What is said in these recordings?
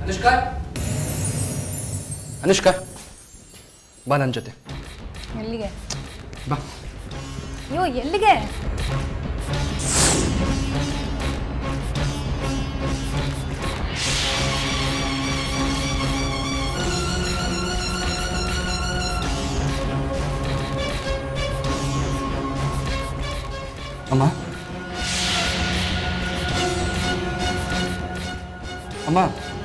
ಅನುಷ್ಕಾ ಅನುಷ್ಕಾ ಬಾ ನನ್ನ ಜೊತೆ ಎಲ್ಲಿಗೆ ಬಾ ಅಯ್ಯೋ ಎಲ್ಲಿಗೆ ಅಮ್ಮ ಅಮ್ಮ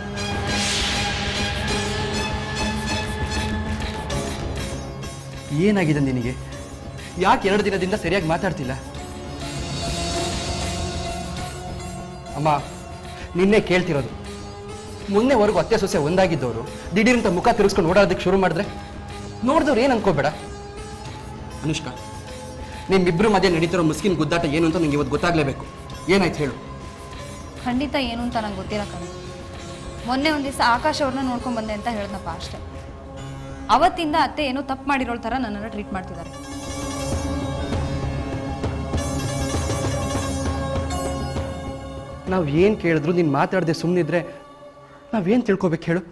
ಏನಾಗಿದೆ ನಿನಗೆ ಯಾಕೆ ಎರಡು ದಿನದಿಂದ ಸರಿಯಾಗಿ ಮಾತಾಡ್ತಿಲ್ಲ ಅಮ್ಮ ನಿನ್ನೆ ಕೇಳ್ತಿರೋದು ಮೊನ್ನೆವರೆಗೂ ಅತ್ತೆ ಸೊಸೆ ಒಂದಾಗಿದ್ದವರು ದಿಢೀರಂತ ಮುಖ ತಿರುಗಿಸ್ಕೊಂಡು ಓಡಾಡೋದಕ್ಕೆ ಶುರು ಮಾಡಿದ್ರೆ ನೋಡಿದವ್ರು ಏನು ಅನ್ಕೋಬೇಡ ಅನುಷ್ಕಾ ನಿಮ್ಮಿಬ್ರು ಮಧ್ಯೆ ನಡೀತಿರೋ ಮುಸ್ಕಿನ್ ಗುದ್ದಾಟ ಏನು ಅಂತ ನಂಗೆ ಇವತ್ತು ಗೊತ್ತಾಗ್ಲೇಬೇಕು ಏನಾಯ್ತು ಹೇಳು ಖಂಡಿತ ಏನು ಅಂತ ನಂಗೆ ಗೊತ್ತಿಲ್ಲ ಕಣೆ ಮೊನ್ನೆ ಒಂದು ದಿವಸ ಆಕಾಶ್ ಅವ್ರನ್ನ ನೋಡ್ಕೊಂಡ್ ಬಂದೆ ಅಂತ ಹೇಳ್ದಪ್ಪ ಅಷ್ಟೇ ಅವತ್ತಿಂದ ಅತ್ತೆ ಏನೋ ತಪ್ಪು ಮಾಡಿರೋ ಥರ ನನ್ನನ್ನು ಟ್ರೀಟ್ ಮಾಡ್ತಿದ್ದಾರೆ ನಾವು ಏನು ಕೇಳಿದ್ರು ನೀನು ಮಾತಾಡದೆ ಸುಮ್ಮನಿದ್ರೆ ನಾವೇನು ತಿಳ್ಕೊಬೇಕು ಹೇಳು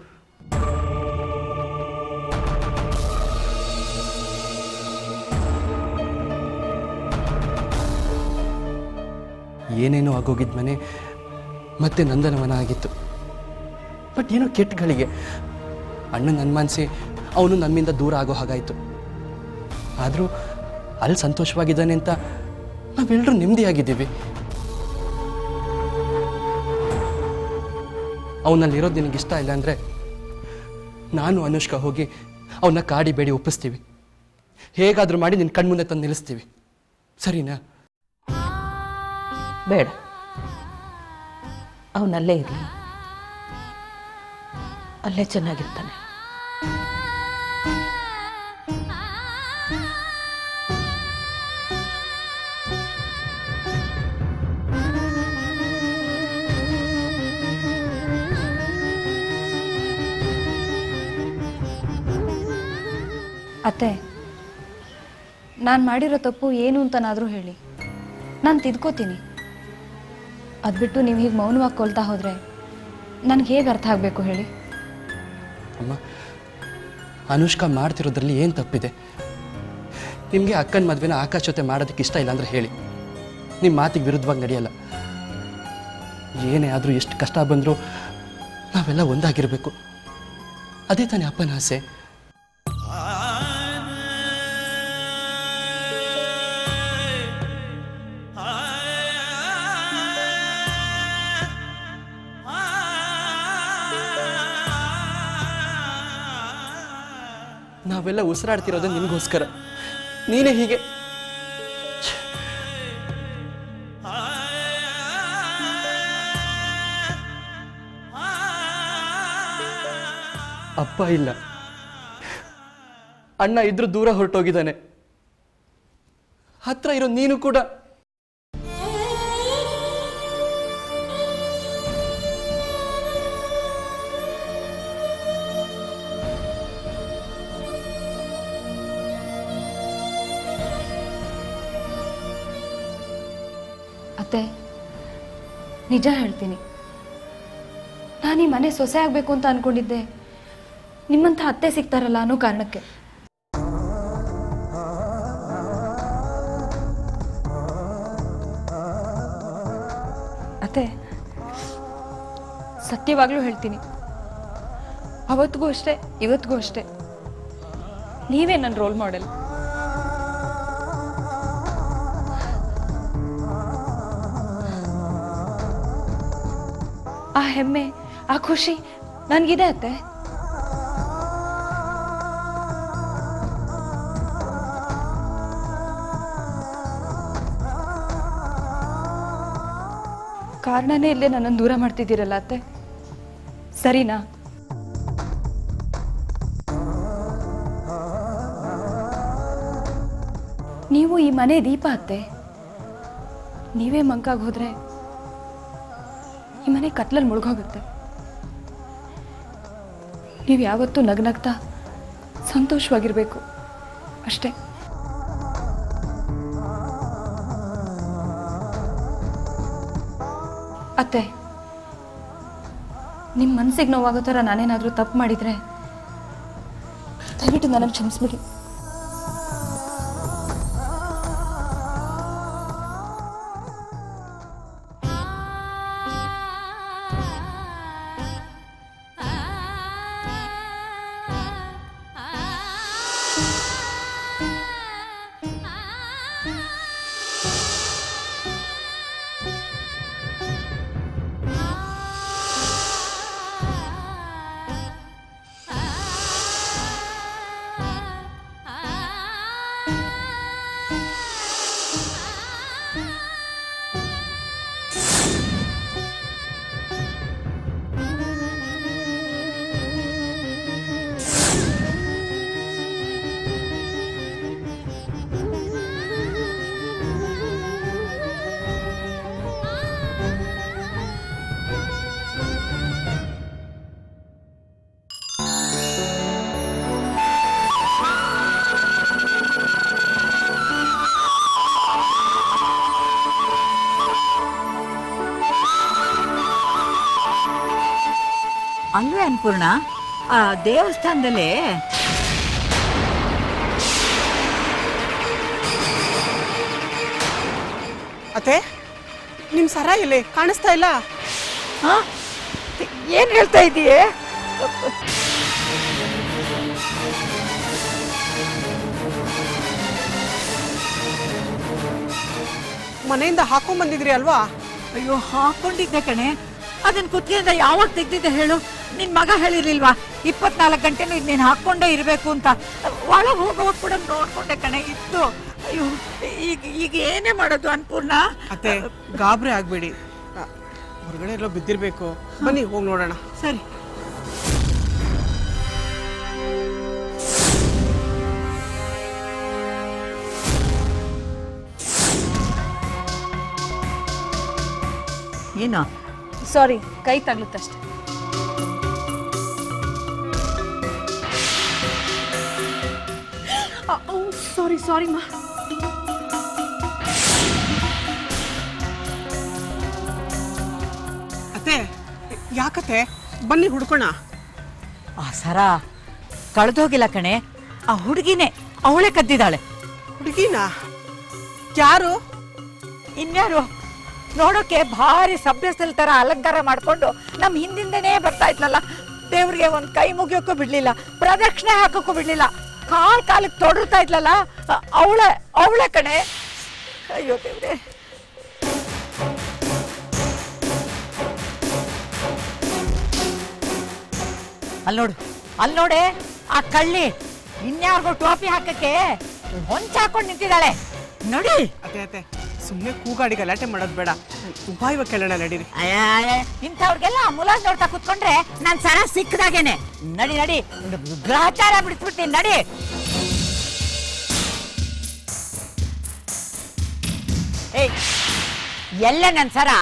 ಏನೇನೋ ಆಗೋಗಿದ್ದ ಮನೆ ಮತ್ತೆ ನಂದನವನ ಆಗಿತ್ತು ಬಟ್ ಏನೋ ಕೆಟ್ಟಗಳಿಗೆ ಅಣ್ಣನ ಅನುಮಾನಿಸಿ ಅವನು ನಮ್ಮಿಂದ ದೂರ ಆಗೋ ಹಾಗಾಯಿತು ಆದರೂ ಅಲ್ಲಿ ಸಂತೋಷವಾಗಿದ್ದಾನೆ ಅಂತ ನಾವೆಲ್ಲರೂ ನೆಮ್ಮದಿಯಾಗಿದ್ದೀವಿ ಅವನಲ್ಲಿರೋದು ನಿನಗೆ ಇಷ್ಟ ಇಲ್ಲ ಅಂದರೆ ನಾನು ಅನುಷ್ಕಾ ಹೋಗಿ ಅವನ್ನ ಕಾಡಿ ಬೇಡಿ ಒಪ್ಪಿಸ್ತೀವಿ ಹೇಗಾದರೂ ಮಾಡಿ ನಿನ್ನ ಕಣ್ಮುಂದೆ ತಂದು ನಿಲ್ಲಿಸ್ತೀವಿ ಸರಿನಾ ಬೇಡ ಅವನಲ್ಲೇ ಇರಲಿ ಅಲ್ಲೇ ಚೆನ್ನಾಗಿರ್ತಾನೆ ಅತ್ತೆ ನಾನು ಮಾಡಿರೋ ತಪ್ಪು ಏನು ಅಂತನಾದರೂ ಹೇಳಿ ನಾನು ತಿದ್ಕೋತೀನಿ ಅದು ಬಿಟ್ಟು ನೀವು ಹೀಗೆ ಮೌನವಾಗಿ ಕೊಲ್ತಾ ಹೋದರೆ ನನಗೆ ಹೇಗೆ ಅರ್ಥ ಆಗಬೇಕು ಹೇಳಿ ಅಮ್ಮ ಅನುಷ್ಕಾ ಮಾಡ್ತಿರೋದ್ರಲ್ಲಿ ಏನು ತಪ್ಪಿದೆ ನಿಮಗೆ ಅಕ್ಕನ ಮದುವೆನ ಆಕಾಶ್ ಜೊತೆ ಮಾಡೋದಕ್ಕೆ ಇಷ್ಟ ಇಲ್ಲ ಅಂದರೆ ಹೇಳಿ ನಿಮ್ಮ ಮಾತಿಗೆ ವಿರುದ್ಧವಾಗಿ ನಡೆಯಲ್ಲ ಏನೇ ಆದರೂ ಎಷ್ಟು ಕಷ್ಟ ಬಂದರೂ ನಾವೆಲ್ಲ ಒಂದಾಗಿರಬೇಕು ಅದೇ ತಾನೇ ಅಪ್ಪನ ಆಸೆ ನಾವೆಲ್ಲ ಉಸಿರಾಡ್ತಿರೋದು ನಿನಗೋಸ್ಕರ ನೀನೇ ಹೀಗೆ ಅಪ್ಪ ಇಲ್ಲ ಅಣ್ಣ ಇದ್ರೂ ದೂರ ಹೊರಟೋಗಿದ್ದಾನೆ ಹತ್ರ ಇರೋ ನೀನು ಕೂಡ ಅತ್ತೆ ನಿಜ ಹೇಳ್ತೀನಿ ನಾನು ಈ ಮನೆ ಸೊಸೆ ಆಗಬೇಕು ಅಂತ ಅನ್ಕೊಂಡಿದ್ದೆ ನಿಮ್ಮಂಥ ಅತ್ತೆ ಸಿಗ್ತಾರಲ್ಲ ಅನ್ನೋ ಕಾರಣಕ್ಕೆ ಅತ್ತೆ ಸತ್ಯವಾಗ್ಲೂ ಹೇಳ್ತೀನಿ ಅವತ್ತಿಗೂ ಅಷ್ಟೇ ಇವತ್ತಿಗೂ ಅಷ್ಟೇ ನೀವೇ ನನ್ನ ರೋಲ್ ಮಾಡೆಲ್ ಆ ಹೆಮ್ಮೆ ಆ ಖುಷಿ ನನಗಿದೆ ಅತ್ತೆ ಕಾರಣನೇ ಇಲ್ಲೇ ನನ್ನನ್ನು ದೂರ ಮಾಡ್ತಿದ್ದೀರಲ್ಲ ಅತ್ತೆ ಸರಿನಾ ನೀವು ಈ ಮನೆ ದೀಪ ಅತ್ತೆ ನೀವೇ ಮಂಕಾಗಿ ಹೋದ್ರೆ ಈ ಮನೆ ಕತ್ಲಲ್ಲಿ ಮುಳುಗೋಗುತ್ತೆ ನೀವು ಯಾವತ್ತೂ ನಗ್ನಗ್ತಾ ಸಂತೋಷವಾಗಿರಬೇಕು ಅಷ್ಟೇ ಅತ್ತೆ ನಿಮ್ಮ ಮನಸ್ಸಿಗೆ ನೋವಾಗೋ ಥರ ನಾನೇನಾದರೂ ತಪ್ಪು ಮಾಡಿದರೆ ದಯವಿಟ್ಟು ನನಗೆ ಕ್ಷಮಿಸ್ಬಿಡಿ ಅಲ್ವೇ ಅನ್ಪೂರ್ಣ ಆ ದೇವಸ್ಥಾನದಲ್ಲಿ ಅತ್ತೆ ನಿಮ್ ಸರ ಇಲ್ಲಿ ಕಾಣಿಸ್ತಾ ಇಲ್ಲ ಹಾ? ಏನ್ ಹೇಳ್ತಾ ಇದೀಯೇ ಮನೆಯಿಂದ ಹಾಕೊಂಡ್ ಬಂದಿದ್ರಿ ಅಲ್ವಾ ಅಯ್ಯೋ ಹಾಕೊಂಡಿದ್ದೆ ಕಣೆ ಅದನ್ನ ಕುತ್ತಿಗೆಯಿಂದ ಯಾವಾಗ ತೆಗ್ದಿದ್ದೆ ಹೇಳು ನಿನ್ ಮಗ ಹೇಳಿರ್ಲಿಲ್ವಾ ಇಪ್ಪತ್ನಾಲ್ಕು ಗಂಟೆನೂ ಇದು ನೀನ್ ಹಾಕೊಂಡೇ ಇರ್ಬೇಕು ಅಂತ ಒಳಗೆ ಹೋಗೋವಾಗ ಕೂಡ ನೋಡ್ಕೊಂಡೆ ಕಣೆ ಇತ್ತು ಅಯ್ಯೋ ಈಗ ಈಗ ಏನೇ ಮಾಡೋದು ಅನ್ಪೂರ್ಣ ಅತ್ತೆ ಗಾಬರಿ ಆಗ್ಬೇಡಿ ಆ, ಹೊರಗಡೆ ಎಲ್ಲೋ ಬಿದ್ದಿರ್ಬೇಕು ಬನ್ನಿ ಹೋಗಿ ನೋಡೋಣ ಸರಿ ಏನು ಸಾರಿ ಕೈ ತಗ್ಲುತ್ತಷ್ಟೆ ಸಾರಿ ಸಾರಿ ಮಾ ಅತ್ತೆ ಯಾಕತ್ತೆ ಬನ್ನಿ ಹುಡ್ಕೋಣ ಆ ಸರ ಕಳೆದೋಗಿಲ್ಲ ಕಣೆ ಆ ಹುಡುಗಿನೇ ಅವಳೇ ಕದ್ದಿದ್ದಾಳೆ ಹುಡುಗಿನ ಯಾರು ಇನ್ಯಾರು ನೋಡೋಕೆ ಭಾರಿ ಸಭ್ಯಸ್ಥಲ್ ತರ ಅಲಂಕಾರ ಮಾಡ್ಕೊಂಡು ನಮ್ ಹಿಂದಿಂದನೇ ಬರ್ತಾ ಇದ್ಲಲ್ಲ ದೇವ್ರಿಗೆ ಒಂದ್ ಕೈ ಮುಗಿಯೋಕ್ಕೂ ಬಿಡ್ಲಿಲ್ಲ ಪ್ರದಕ್ಷಿಣೆ ಹಾಕೋಕ್ಕೂ ಬಿಡ್ಲಿಲ್ಲ ಕಾಲ್ ಕಾಲಕ್ಕೆ ತೊಡರ್ತಾ ಇದ್ಲಲ್ಲ ಅವಳೆ ಅವಳೆ ಕಣೆ ಅಯ್ಯೋ ದೇವ್ರೆ ಅಲ್ಲಿ ನೋಡು ಅಲ್ಲಿ ನೋಡೆ ಆ ಕಳ್ಳಿ ಇನ್ಯಾರಿಗೋ ಟೋಪಿ ಹಾಕಕ್ಕೆ ಹೊಂಚ ಹಾಕೊಂಡು ನಿಂತಿದ್ದಾಳೆ ನೋಡಿ ಅತ್ತೆ ಅತ್ತೆ ಸುಮ್ಮನೆ ಕೂಗಾಡಿ ಗಲಾಟೆ ಮಾಡೋದು ಬೇಡ ಉಪಾಯವ ಕೇಳೋಣ ನಡೀರಿ ಅಯ್ಯ, ಇಂಥವ್ರಿಗೆಲ್ಲ ಮುಲಾಜ್ ನೋಡ್ತಾ ಕುತ್ಕೊಂಡ್ರೆ ನಾನ್ ಸರ ಸಿಕ್ಕದಾಗೇನೆ ನಡಿ ನಡಿ ಗ್ರಹಚಾರ ಬಿಡಿಸ್ಬಿಡ್ತೀನಿ ನಡಿ ಏಯ್ ಎಲ್ಲ ನನ್ ಸರ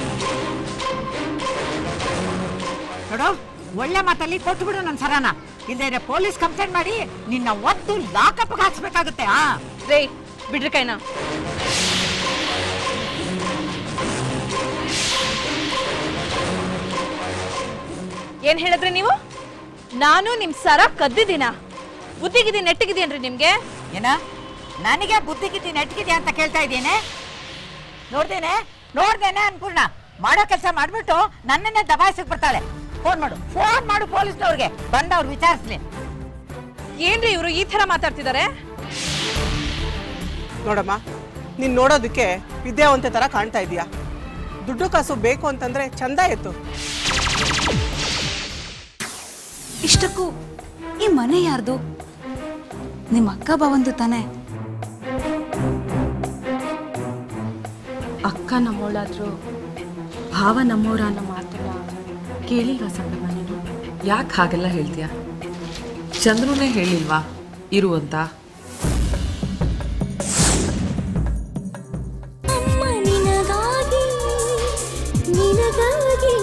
ನೋಡು ಒಳ್ಳೆ ಮಾತಲ್ಲಿ ಕೊಟ್ಟು ಬಿಡು ನನ್ ಸರನ ಇಲ್ಲದೆ ಪೊಲೀಸ್ ಕಂಪ್ಲೇಂಟ್ ಮಾಡಿ ನಿನ್ನ ಒದ್ದು ಲಾಕಪ್ ಹಾಕ್ಸ್ಬೇಕಾಗುತ್ತೆ ಆ ರೇ ಬಿಡ್ರಿ ಕೈನಾ ಏನ್ ಹೇಳಿದ್ರಿ ನೀವು ನಾನು ನಿಮ್ ಸರ ಕದ್ದಿದ್ದೀನ ಬುದ್ಧಿಗಿದಿ ನೆಟ್ಟಿಗಿದೇನ್ರಿ ನಿಮ್ಗೆ ಏನ ನನಗೆ ಬುದ್ಧಿಗಿದ್ದಿ ನೆಟ್ಗಿದ್ಯಾ ಅಂತ ಕೇಳ್ತಾ ಇದ್ದೇನೆ ನೋಡ್ದೇನೆ ನೋಡ್ದೇನೆ ಅನ್ಪೂರ್ಣ ಮಾಡೋ ಕೆಲಸ ಮಾಡ್ಬಿಟ್ಟು ನನ್ನನ್ನೇ ದಬಾಯಿಸಕ್ ಬರ್ತಾಳೆ ಫೋನ್ ಮಾಡು ಫೋನ್ ಮಾಡು ಪೊಲೀಸ್ನವ್ರಿಗೆ ಬಂದವ್ರು ವಿಚಾರಿಸ್ಲಿ ಏನ್ರಿ ಇವರು ಈ ತರ ಮಾತಾಡ್ತಿದ್ದಾರೆ ನೋಡಮ್ಮ ನೀನ್ ನೋಡೋದಕ್ಕೆ ವಿದ್ಯಾವಂತೆ ತರ ಕಾಣ್ತಾ ಇದೀಯಾ ದುಡ್ಡು ಕಾಸು ಬೇಕು ಅಂತಂದ್ರೆ ಚಂದ ಇತ್ತು ಇಷ್ಟಕ್ಕೂ ಈ ಮನೆ ಯಾರ್ದು ನಿಮ್ಮ ಅಕ್ಕ ಬಾವಂದು ತಾನೆ ಅಕ್ಕ ನಮ್ಮವಳಾದ್ರೂ ಭಾವ ನಮ್ಮವ್ರ ಅನ್ನೋ ಮಾತನ್ನ ಕೇಳಿಲ್ವಾ ಸಂಗಮ ನೀನು ಯಾಕೆ ಹಾಗೆಲ್ಲ ಹೇಳ್ತೀಯ ಚಂದ್ರನೇ ಹೇಳಿಲ್ವಾ ಇರು ಅಂತ ಅಮ್ಮ ನಿನಗಾಗಿ ನಿನಗಾಗಿ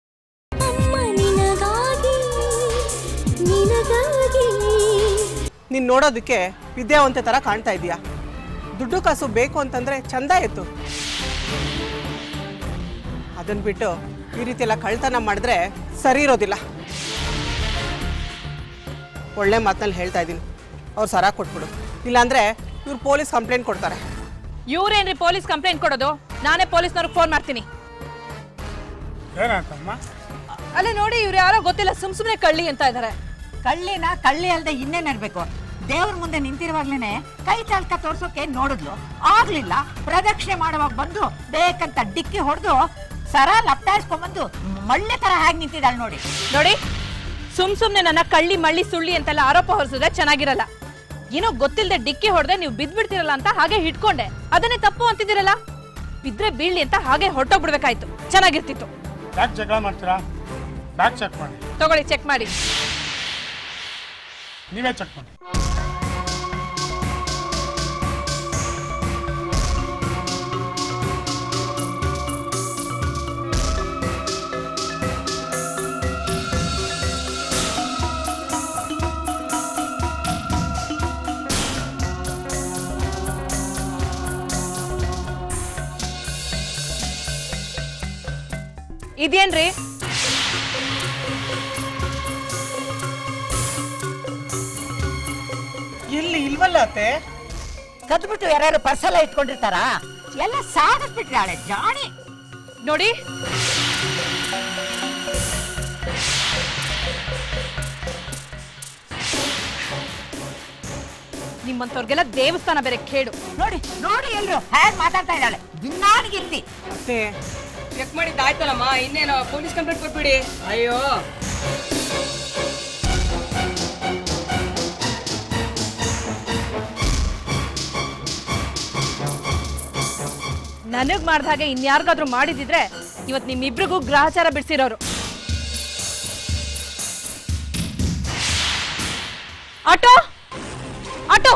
ಅಮ್ಮ ನಿನಗಾಗಿ ನಿನಗಾಗಿ ನೀನು ನೋಡೋದಕ್ಕೆ ವಿದ್ಯಾವಂತೆ ಥರ ಕಾಣ್ತಾ ಇದೀಯಾ ದುಡ್ಡು ಕಾಸು ಬೇಕು ಅಂತಂದರೆ ಚಂದ ಇತ್ತು ಅದನ್ನು ಬಿಟ್ಟು ಈ ರೀತಿ ಎಲ್ಲ ಕಳ್ತನ ಮಾಡಿದ್ರೆ ಸರಿ ಇರೋದಿಲ್ಲ ಒಳ್ಳೆ ಮಾತಲ್ಲಿ ಹೇಳ್ತಾ ಇದ್ದೀನಿ ಅವ್ರು ಸರ ಕೊಟ್ಬಿಡು ಇಲ್ಲಾಂದರೆ ಇವ್ರು ಪೊಲೀಸ್ ಕಂಪ್ಲೇಂಟ್ ಕೊಡ್ತಾರೆ ಇವ್ರೇನ್ರಿ ಪೊಲೀಸ್ ಕಂಪ್ಲೇಂಟ್ ಕೊಡೋದು ನಾನೇ ಪೊಲೀಸ್ನವ್ರಿಗೆ ಫೋನ್ ಮಾಡ್ತೀನಿ ಏನಾಯ್ತಮ್ಮ ಅಲ್ಲೇ ನೋಡಿ ಇವ್ರು ಯಾರೋ ಗೊತ್ತಿಲ್ಲ ಸುಮ್ ಸುಮ್ನೆ ಕಳ್ಳಿ ಅಂತ ಇದಾರೆ ಕಳ್ಳಿನ ಕಳ್ಳಿ ಅಲ್ದೆ ಇನ್ನೇನಿರ್ಬೇಕು ದೇವ್ರ ಮುಂದೆ ನಿಂತಿರುವಾಗ್ಲೇನೆ ಕೈ ಚಾಲ್ಕ ತೋರ್ಸೋಕೆ ನೋಡಿದ್ಲು ಆಗ್ಲಿಲ್ಲ ಪ್ರದಕ್ಷಿಣೆ ಮಾಡುವಾಗ ಬಂದು ಬೇಕಂತ ಡಿಕ್ಕಿ ಹೊಡೆದು ಸರ ಲಪ್ಟಾಯಿಸ್ಕೊಂಡ್ಬಂದು ಮಳ್ಳೆ ತರ ಹೇಗೆ ನಿಂತಿದ್ದಾಳೆ ನೋಡಿ ನೋಡಿ ಸುಮ್ ಸುಮ್ನೆ ನನ್ನ ಕಳ್ಳಿ ಮಳ್ಳಿ ಸುಳ್ಳಿ ಅಂತೆಲ್ಲ ಆರೋಪ ಹೊರಿಸಿದ್ರೆ ಚೆನ್ನಾಗಿರಲ್ಲ ಏನೋ ಗೊತ್ತಿಲ್ಲದೆ ಡಿಕ್ಕಿ ಹೊಡೆದೆ ನೀವು ಬಿದ್ಬಿಡ್ತಿರಲ್ಲ ಅಂತ ಹಾಗೆ ಹಿಡ್ಕೊಂಡೆ ಅದನ್ನೇ ತಪ್ಪು ಅಂತಿದ್ದೀರಲ್ಲ ಬಿದ್ರೆ ಬೀಳ್ಲಿ ಅಂತ ಹಾಗೆ ಹೊರಟೋಗ್ಬಿಡ್ಬೇಕಾಯ್ತು ಚೆನ್ನಾಗಿರ್ತಿತ್ತು ಯಾಕೆ ಜಗಳ ಮಾಡ್ತೀರಾ ಬ್ಯಾಗ್ ಚೆಕ್ ಮಾಡಿ ತಗೊಳ್ಳಿ ಚೆಕ್ ಮಾಡಿ ನೀವೇ ಚೆಕ್ ಮಾಡಿ ಇದೇನ್ರಿ ಎಲ್ಲಿ ಇಲ್ವಲ್ಲ ಅತ್ತೆ ಕದ್ಬಿಟ್ಟು ಯಾರ್ಯಾರು ಪರ್ಸೆಲ್ಲ ಇಟ್ಕೊಂಡಿರ್ತಾರ ಎಲ್ಲ ಸಾಗಿಸ್ಬಿಟ್ರಾಳೆ ಜಾಣಿ ನೋಡಿ ನಿಮ್ಮಂತವ್ರಿಗೆಲ್ಲ ದೇವಸ್ಥಾನ ಬೇರೆ ಕೇಡು ನೋಡಿ ನೋಡಿ ಎಲ್ರು ಹೇಗ್ ಮಾತಾಡ್ತಾ ಇದ್ದಾಳೆ ದಿನಾನಿಗಿರ್ತಿ ಅತ್ತೆ ಚೆಕ್ ಮಾಡಿದ್ದು ಆಯ್ತಲ್ಲಮ್ಮ ಇನ್ನೇನು ಪೊಲೀಸ್ ಕಂಪ್ಲೇಂಟ್ ಕೊಟ್ಬಿಡಿ ಅಯ್ಯೋ ನನಗ್ ಮಾಡ್ದ ಹಾಗೆ ಇನ್ಯಾರಿಗಾದ್ರೂ ಮಾಡಿದಿದ್ರೆ ಇವತ್ ನಿಮ್ಮಿಬ್ರಿಗೂ ಗ್ರಹಚಾರ ಬಿಡಿಸಿರೋರು ಆಟೋ ಆಟೋ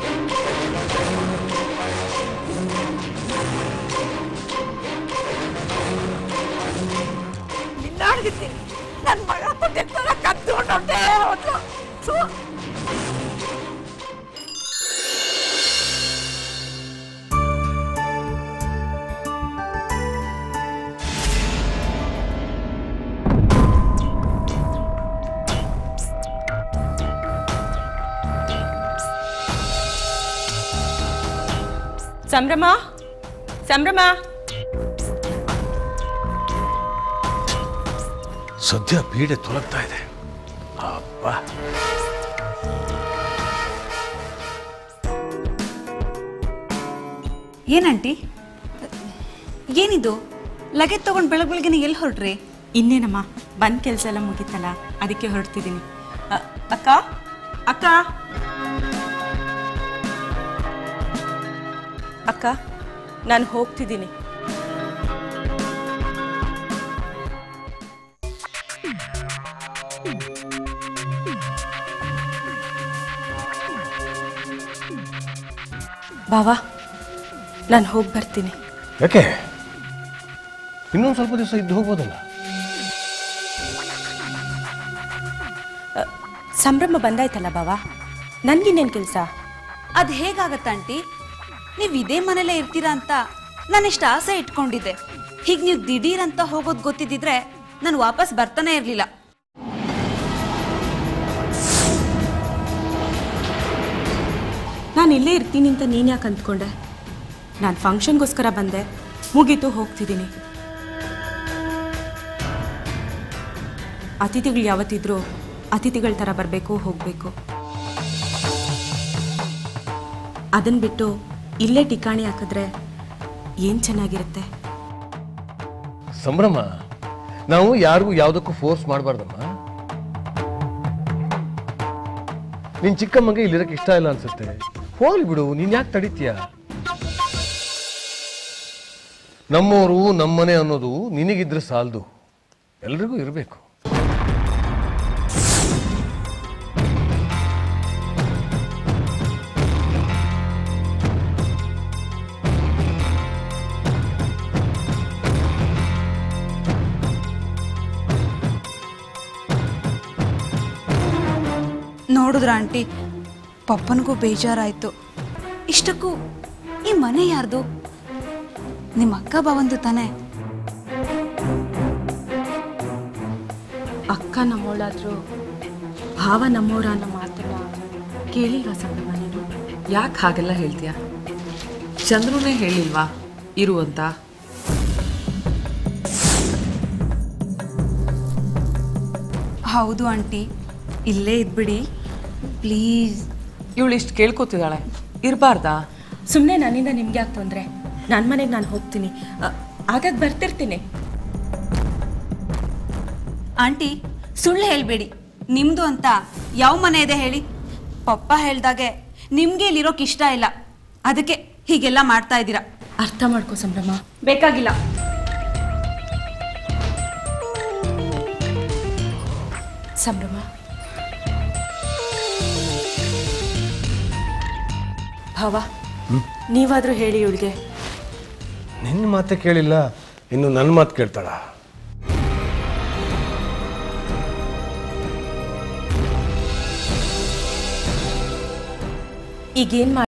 ದಿನಾನಿಗಿರ್ತಿ ನನ್ ಮಗ ಕೊಟ್ಟಿರ್ತಾರ ಕತ್ಕೊಂಡು ಹೊಂಟೆ ಹೋದ್ಲು. ಥು. ಸಂಭ್ರಮ ಸಂಭ್ರಮ ಸದ್ಯ ಪೀಡೆ ತೊಲಗ್ತಾ ಇದೆ ಅಪ್ಪ ಏನಂಟಿ ಏನಿದು ಲಗೇಜ್ ತಗೊಂಡು ಬೆಳಗ್ಗೆ ಬೆಳಗ್ಗೆನೆ ಎಲ್ಲಿ ಹೊರಟ್ರಿ ಇನ್ನೇನಮ್ಮ ಬಂದ್ ಕೆಲಸ ಎಲ್ಲ ಮುಗೀತಲ್ಲ ಅದಕ್ಕೆ ಹೊರಡ್ತಿದ್ದೀನಿ ಅ- ಅಕ್ಕ ಅಕ್ಕ ಅಕ್ಕ ನಾನು ಹೋಗ್ತಿದ್ದೀನಿ ಬಾವಾ ನಾನು ಹೋಗಿ ಬರ್ತೀನಿ ಯಾಕೆ ಇನ್ನೊಂದು ಸ್ವಲ್ಪ ದಿವಸ ಇದ್ದು ಹೋಗ್ಬೋದಲ್ಲ ಸಂಭ್ರಮ ಬಂದಾಯ್ತಲ್ಲ ಬಾವಾ ನನ್ಗಿನ್ನೇನು ಕೆಲಸ ಅದು ಹೇಗಾಗತ್ತ ಆಂಟಿ ನೀವು ಇದೇ ಮನೇಲೇ ಇರ್ತೀರಾ ಅಂತ ನಾನು ಎಷ್ಟು ಆಸೆ ಇಟ್ಕೊಂಡಿದ್ದೆ ಹೀಗೆ ನೀವು ದಿಢೀರ್ ಅಂತ ಹೋಗೋದು ಗೊತ್ತಿದ್ದಿದ್ರೆ ನಾನು ವಾಪಸ್ ಬರ್ತಾನೆ ಇರಲಿಲ್ಲ ನಾನು ಇಲ್ಲೇ ಇರ್ತೀನಿ ಅಂತ ನೀನು ಯಾಕೆ ಅಂದ್ಕೊಂಡೆ ನಾನು ಫಂಕ್ಷನ್ಗೋಸ್ಕರ ಬಂದೆ ಮುಗೀತು ಹೋಗ್ತಿದ್ದೀನಿ ಅತಿಥಿಗಳು ಯಾವತ್ತಿದ್ರೂ ಅತಿಥಿಗಳ ಥರ ಬರಬೇಕು ಹೋಗಬೇಕು ಅದನ್ನು ಬಿಟ್ಟು ಇಲ್ಲೇ ಟಿಕಾಣಿ ಹಾಕಿದ್ರೆ ಏನು ಚೆನ್ನಾಗಿರುತ್ತೆ ಸಂಭ್ರಮ ನಾವು ಯಾರಿಗೂ ಯಾವುದಕ್ಕೂ ಫೋರ್ಸ್ ಮಾಡಬಾರ್ದಮ್ಮ ನಿನ್ ಚಿಕ್ಕಮ್ಮಗೆ ಇಲ್ಲಿರಕ್ಕೆ ಇಷ್ಟ ಇಲ್ಲ ಅನ್ಸುತ್ತೆ ಹೋಗ್ಲಿ ಬಿಡು ನೀನ್ ಯಾಕೆ ತಡಿತೀಯ ನಮ್ಮವರು ನಮ್ಮನೆ ಅನ್ನೋದು ನಿನಗಿದ್ರೆ ಸಾಲದು ಎಲ್ರಿಗೂ ಇರಬೇಕು ನೋಡಿದ್ರ ಆಂಟಿ ಪಪ್ಪನಿಗೂ ಬೇಜಾರಾಯ್ತು ಇಷ್ಟಕ್ಕೂ ಈ ಮನೆ ಯಾರ್ದು ನಿಮ್ಮ ಅಕ್ಕ ಬಾವಂದು ತಾನೇ ಅಕ್ಕ ನಮ್ಮವಳಾದ್ರೂ ಭಾವ ನಮ್ಮವ್ರ ಅನ್ನೋ ಮಾತನ್ನ ಕೇಳಿಲ್ವಾ ಸಂಗಮ ನೀನು ಯಾಕೆ ಹಾಗೆಲ್ಲ ಹೇಳ್ತೀಯ ಚಂದ್ರನೇ ಹೇಳಿಲ್ವಾ ಇರು ಅಂತ ಹೌದು ಆಂಟಿ ಇಲ್ಲೇ ಇದ್ಬಿಡಿ ಪ್ಲೀಸ್ ಇವಳು ಇಷ್ಟು ಕೇಳ್ಕೊತಿದ್ದಾಳೆ ಇರಬಾರ್ದಾ ಸುಮ್ಮನೆ ನನ್ನಿಂದ ನಿಮ್ಗೆ ಯಾಕೆ ತೊಂದರೆ ನನ್ನ ಮನೆಗೆ ನಾನು ಹೋಗ್ತೀನಿ ಅ- ಆಗಾಗ ಬರ್ತಿರ್ತೀನಿ ಆಂಟಿ ಸುಳ್ಳು ಹೇಳ್ಬೇಡಿ ನಿಮ್ದು ಅಂತ ಯಾವ ಮನೆ ಇದೆ ಹೇಳಿ ಪಪ್ಪ ಹೇಳ್ದಾಗೆ ನಿಮ್ಗೆ ಇಲ್ಲಿರೋಕ್ ಇಷ್ಟ ಇಲ್ಲ ಅದಕ್ಕೆ ಹೀಗೆಲ್ಲ ಮಾಡ್ತಾ ಇದ್ದೀರಾ ಅರ್ಥ ಮಾಡ್ಕೋ ಸಂಭ್ರಮ ಬೇಕಾಗಿಲ್ಲ ಸಂಭ್ರಮ ಭಾವ ನೀವಾದ್ರೂ ಹೇಳಿ ಇವಳಿಗೆ ನಿನ್ನ ಮಾತೇ ಕೇಳಿಲ್ಲ ಇನ್ನು ನನ್ನ ಮಾತು ಕೇಳ್ತಾಳ ಈಗೇನು